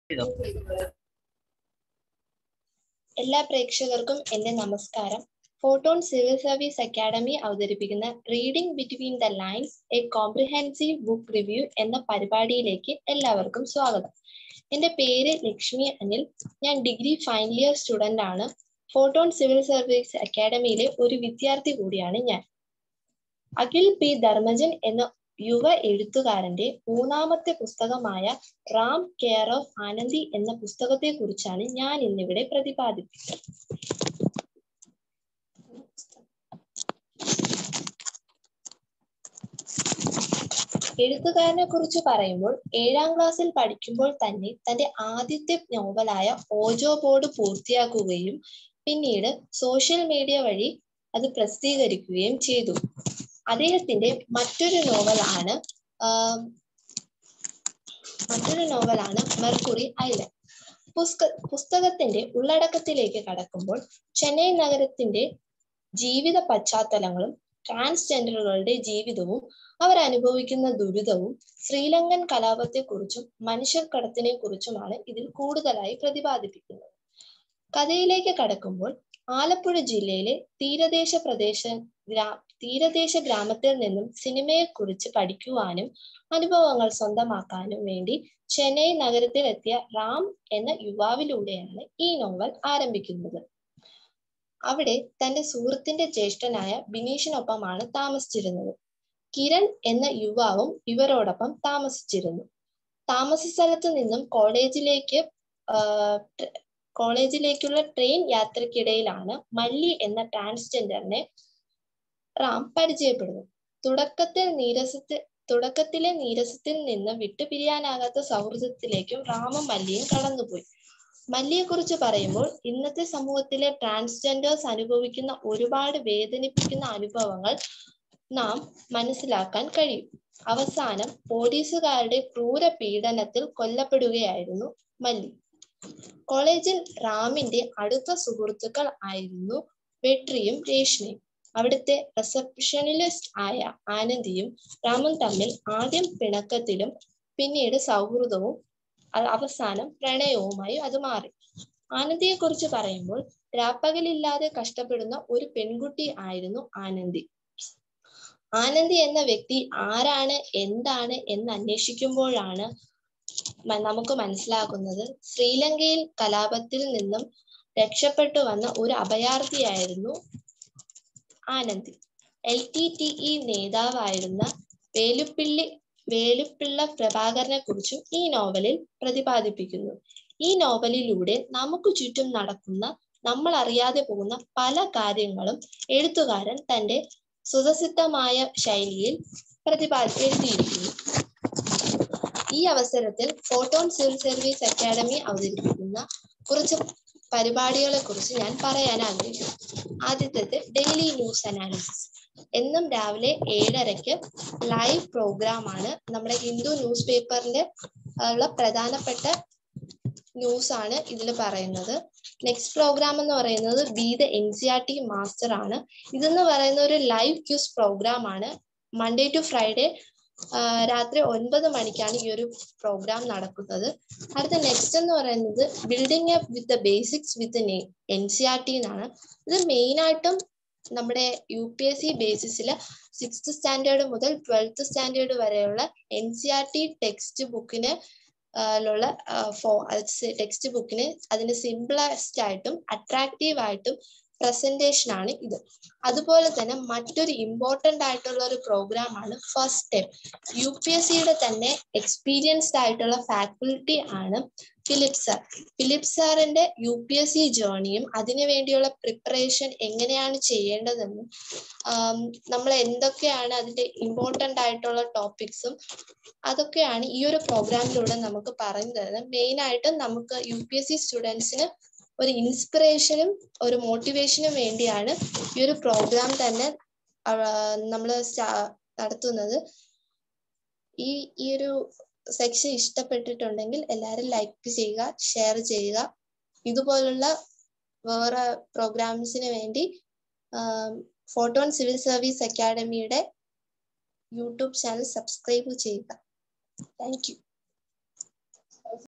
ചെയ്തോ എല്ലാ പ്രേക്ഷകർക്കും എന്റെ നമസ്കാരം ഫോട്ടോൺ സിവിൽ സർവീസ് അക്കാദമി അവതരിപ്പിക്കുന്ന reading between the lines a comprehensive book review എന്ന പരിപാടിയിലേക്ക് എല്ലാവർക്കും സ്വാഗതം എന്റെ പേര് ലക്ഷ്മി അനിൽ ഞാൻ ഡിഗ്രി ഫൈനൽ ഇയർ സ്റ്റുഡന്റ് ആണ് ഫോട്ടോൺ സിവിൽ സർവീസ് അക്കാദമിയിലെ ഒരു വിദ്യാർത്ഥി കൂടിയാണ് ഞാൻ അഖിൽ പി ധർമ്മജൻ എന്ന യുവ എഴുത്തുകാരന്റെ മൂന്നാമത്തെ പുസ്തകമായ റാം കെയർ ഓഫ് ആനന്ദി എന്ന പുസ്തകത്തെ കുറിച്ചാണ് ഞാൻ ഇന്നിവിടെ പ്രതിപാദിപ്പിക്കുന്നത് എഴുത്തുകാരനെ കുറിച്ച് പറയുമ്പോൾ ഏഴാം ക്ലാസ്സിൽ പഠിക്കുമ്പോൾ തന്നെ തന്റെ ആദ്യത്തെ നോവലായ ഓജോ ബോർഡ് പൂർത്തിയാക്കുകയും പിന്നീട് സോഷ്യൽ മീഡിയ വഴി അത് പ്രസിദ്ധീകരിക്കുകയും ചെയ്തു അദ്ദേഹത്തിന്റെ മറ്റൊരു നോവലാണ് മറ്റൊരു നോവലാണ് മെർക്കുറി ഐലൻഡ് പുസ്ത പുസ്തകത്തിന്റെ ഉള്ളടക്കത്തിലേക്ക് കടക്കുമ്പോൾ ചെന്നൈ നഗരത്തിന്റെ ജീവിത പശ്ചാത്തലങ്ങളും ട്രാൻസ്ജെൻഡറുകളുടെ ജീവിതവും അവർ അനുഭവിക്കുന്ന ദുരിതവും ശ്രീലങ്കൻ കലാപത്തെക്കുറിച്ചും മനുഷ്യർക്കടത്തിനെ കുറിച്ചുമാണ് ഇതിൽ കൂടുതലായി പ്രതിപാദിപ്പിക്കുന്നത് കഥയിലേക്ക് കടക്കുമ്പോൾ ആലപ്പുഴ ജില്ലയിലെ തീരദേശ പ്രദേശ ഗ്രാ തീരദേശ ഗ്രാമത്തിൽ നിന്നും സിനിമയെക്കുറിച്ച് പഠിക്കുവാനും അനുഭവങ്ങൾ സ്വന്തമാക്കാനും വേണ്ടി ചെന്നൈ നഗരത്തിൽ എത്തിയ റാം എന്ന യുവാവിലൂടെയാണ് ഈ നോവൽ ആരംഭിക്കുന്നത് അവിടെ തന്റെ സുഹൃത്തിന്റെ ജ്യേഷ്ഠനായ ബിനീഷിനൊപ്പമാണ് താമസിച്ചിരുന്നത് കിരൺ എന്ന യുവാവും ഇവരോടൊപ്പം താമസിച്ചിരുന്നു താമസ സ്ഥലത്ത് നിന്നും കോളേജിലേക്ക് കോളേജിലേക്കുള്ള ട്രെയിൻ യാത്രക്കിടയിലാണ് മല്ലി എന്ന ട്രാൻസ്ജെൻഡറിനെ റാം പരിചയപ്പെടുന്നത് തുടക്കത്തിൽ നീരസത്തിൽ തുടക്കത്തിലെ നീരസത്തിൽ നിന്ന് വിട്ടുപിരിയാനാകാത്ത സൗഹൃദത്തിലേക്കും റാമും മല്ലിയും കടന്നുപോയി മല്ലിയെ കുറിച്ച് പറയുമ്പോൾ ഇന്നത്തെ സമൂഹത്തിലെ ട്രാൻസ്ജെൻഡേഴ്സ് അനുഭവിക്കുന്ന ഒരുപാട് വേദനിപ്പിക്കുന്ന അനുഭവങ്ങൾ നാം മനസ്സിലാക്കാൻ കഴിയും അവസാനം പോലീസുകാരുടെ ക്രൂര പീഡനത്തിൽ കൊല്ലപ്പെടുകയായിരുന്നു മല്ലി കോളേജിൽ റാമിന്റെ അടുത്ത സുഹൃത്തുക്കൾ ആയിരുന്നു വെട്രിയും രേഷ്മയും അവിടുത്തെ റിസപ്ഷനിലിസ്റ്റ് ആയ ആനന്ദിയും റാമും തമ്മിൽ ആദ്യം പിണക്കത്തിലും പിന്നീട് സൗഹൃദവും അവസാനം പ്രണയവുമായി അത് മാറി ആനന്ദിയെ കുറിച്ച് പറയുമ്പോൾ രാപ്പകലില്ലാതെ കഷ്ടപ്പെടുന്ന ഒരു പെൺകുട്ടി ആയിരുന്നു ആനന്ദി ആനന്ദി എന്ന വ്യക്തി ആരാണ് എന്താണ് എന്ന് അന്വേഷിക്കുമ്പോഴാണ് നമുക്ക് മനസ്സിലാകുന്നത് ശ്രീലങ്കയിൽ കലാപത്തിൽ നിന്നും രക്ഷപ്പെട്ടു വന്ന ഒരു അഭയാർത്ഥിയായിരുന്നു Anandi L T T E നേതാവായിരുന്ന വേലുപ്പിള്ളി വേലുപ്പിള്ള പ്രഭാകരനെ കുറിച്ചും ഈ നോവലിൽ പ്രതിപാദിപ്പിക്കുന്നു ഈ നോവലിലൂടെ നമുക്ക് ചുറ്റും നടക്കുന്ന നമ്മൾ അറിയാതെ പോകുന്ന പല കാര്യങ്ങളും എഴുത്തുകാരൻ തന്റെ സുതസിദ്ധമായ ശൈലിയിൽ പ്രതിപാദി എഴുതിയിരിക്കുന്നു ഈ അവസരത്തിൽ ഫോട്ടോൺ സിവിൽ സർവീസ് അക്കാദമി അവതരിപ്പിക്കുന്ന കുറച്ച് പരിപാടികളെ കുറിച്ച് ഞാൻ പറയാൻ ആഗ്രഹിക്കുന്നു ആദ്യത്തേത് ഡെയിലി ന്യൂസ് അനാലിസിസ് എന്നും രാവിലെ ഏഴരയ്ക്ക് ലൈവ് പ്രോഗ്രാം ആണ് നമ്മുടെ ഹിന്ദു ന്യൂസ് പേപ്പറിന്റെ ഉള്ള പ്രധാനപ്പെട്ട ന്യൂസ് ആണ് ഇതിൽ പറയുന്നത് നെക്സ്റ്റ് പ്രോഗ്രാം എന്ന് പറയുന്നത് be the N C R T master ആണ് ഇതെന്ന് പറയുന്ന ഒരു ലൈവ് ക്യൂസ് പ്രോഗ്രാം ആണ് മൺഡേ ടു ഫ്രൈഡേ രാത്രി ഒൻപത് മണിക്കാണ് ഈ ഒരു പ്രോഗ്രാം നടക്കുന്നത് അടുത്ത നെക്സ്റ്റ് എന്ന് പറയുന്നത് building up with the basics with N C R T എന്നാണ് ഇത് മെയിൻ ആയിട്ടും നമ്മുടെ യു പി എസ് സി ബേസിസിൽ സിക്സ്ത് സ്റ്റാൻഡേർഡ് മുതൽ ട്വൽത്ത് സ്റ്റാൻഡേർഡ് വരെയുള്ള N C R T text ബുക്കിന് ുള്ള ഫോ ടെക്സ്റ്റ് ബുക്കിന് അതിന് സിംപിളസ്റ്റ് ആയിട്ടും അട്രാക്റ്റീവ് ആയിട്ടും പ്രസന്റേഷൻ ആണ് ഇത് അതുപോലെ തന്നെ മറ്റൊരു ഇമ്പോർട്ടൻ്റ് ആയിട്ടുള്ള ഒരു പ്രോഗ്രാം ആണ് first step U P S സിയുടെ തന്നെ എക്സ്പീരിയൻസ്ഡ് ആയിട്ടുള്ള ഫാക്കൽറ്റി ആണ് ഫിലിപ്പ് സാർ ഫിലിപ്പ് സാറിന്റെ യു പി എസ് സി ജേർണിയും അതിനു വേണ്ടിയുള്ള പ്രിപ്പറേഷൻ എങ്ങനെയാണ് ചെയ്യേണ്ടതെന്നും നമ്മൾ എന്തൊക്കെയാണ് അതിന്റെ ഇമ്പോർട്ടൻ്റ് ആയിട്ടുള്ള ടോപ്പിക്സും അതൊക്കെയാണ് ഈ ഒരു പ്രോഗ്രാമിലൂടെ നമുക്ക് പറഞ്ഞു തരുന്നത് മെയിൻ ആയിട്ട് നമുക്ക് യു പി എസ് സി സ്റ്റുഡൻസിന് ഒരു ഇൻസ്പിറേഷനും ഒരു മോട്ടിവേഷനും വേണ്ടിയാണ് ഈ ഒരു പ്രോഗ്രാം തന്നെ നമ്മൾ നടത്തുന്നത് ഈ ഈ ഒരു സെക്ഷൻ ഇഷ്ടപ്പെട്ടിട്ടുണ്ടെങ്കിൽ എല്ലാവരും ലൈക്ക് ചെയ്യുക ഷെയർ ചെയ്യുക ഇതുപോലുള്ള വേറെ പ്രോഗ്രാംസിന് വേണ്ടി ഫോട്ടോൺ സിവിൽ സർവീസ് അക്കാഡമിയുടെ യൂട്യൂബ് ചാനൽ സബ്സ്ക്രൈബ് ചെയ്യുക താങ്ക് യു